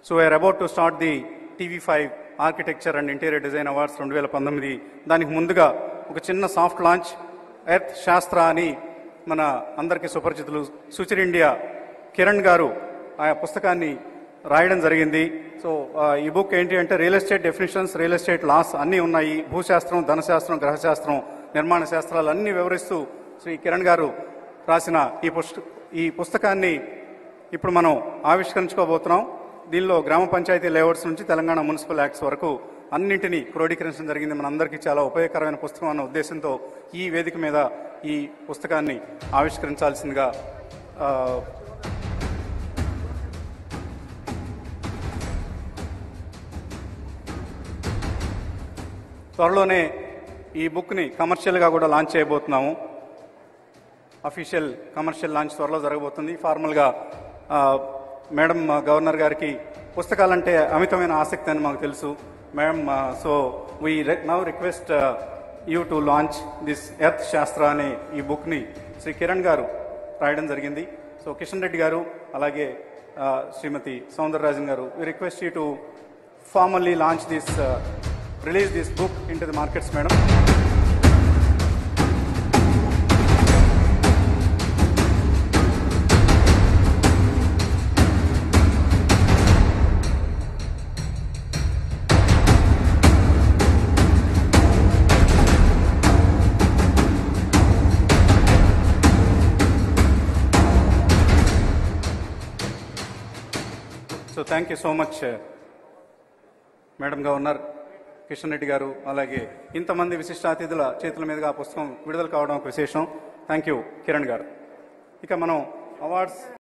so we're about to start the TV five architecture and interior design awards రెండు వేల పంతొమ్మిది దానికి ముందుగా ఒక చిన్న సాఫ్ట్ లాంచ్ ఎర్త్ శాస్త్ర అని మన అందరికీ సుపరిచితులు సుచిర్ ఇండియా కిరణ్ గారు ఆ పుస్తకాన్ని రాయడం జరిగింది సో ఆ, ఈ బుక్ ఏంటి అంటే real estate definitions real estate laws అన్నీ ఉన్నాయి భూశాస్త్రం ధనశాస్త్రం గ్రహశాస్త్రం నిర్మాణ శాస్త్రాలు అన్నీ వివరిస్తూ శ్రీ కిరణ్ గారు రాసిన ఈ పుస్త ఈ పుస్తకాన్ని ఇప్పుడు మనం ఆవిష్కరించుకోబోతున్నాం దీనిలో గ్రామ పంచాయతీ లేఅవుట్స్ నుంచి తెలంగాణ మున్సిపల్ యాక్ట్స్ వరకు అన్నింటినీ క్రోడీకరించడం జరిగింది మనందరికీ చాలా ఉపయోగకరమైన పుస్తకం అన్న ఉద్దేశంతో ఈ వేదిక మీద ఈ పుస్తకాన్ని ఆవిష్కరించాల్సిందిగా ఆ, త్వరలోనే ఈ బుక్ని కమర్షియల్గా కూడా లాంచ్ చేయబోతున్నాము అఫీషియల్ కమర్షియల్ లాంచ్ త్వరలో జరగబోతుంది ఫార్మల్గా ఆ, మేడం ఆ, గవర్నర్ గారికి పుస్తకాలంటే అమితమైన ఆసక్తి అని మాకు తెలుసు madam so we now request you to launch this earth Shastra అనే ఈ బుక్ని శ్రీ కిరణ్ గారు రాయడం జరిగింది సో కిషన్ రెడ్డి గారు అలాగే ఆ, Shrimati Soundararajan garu we request you to formally launch this release this book into the markets madam so thank you so much madam governor Kishan Reddy garu అలాగే ఇంతమంది విశిష్ట అతిథుల చేతుల మీదుగా ఆ పుస్తకం విడుదల కావడం ఒక విశేషం థ్యాంక్ యూ కిరణ్ గారు ఇక మనం అవార్డ్స్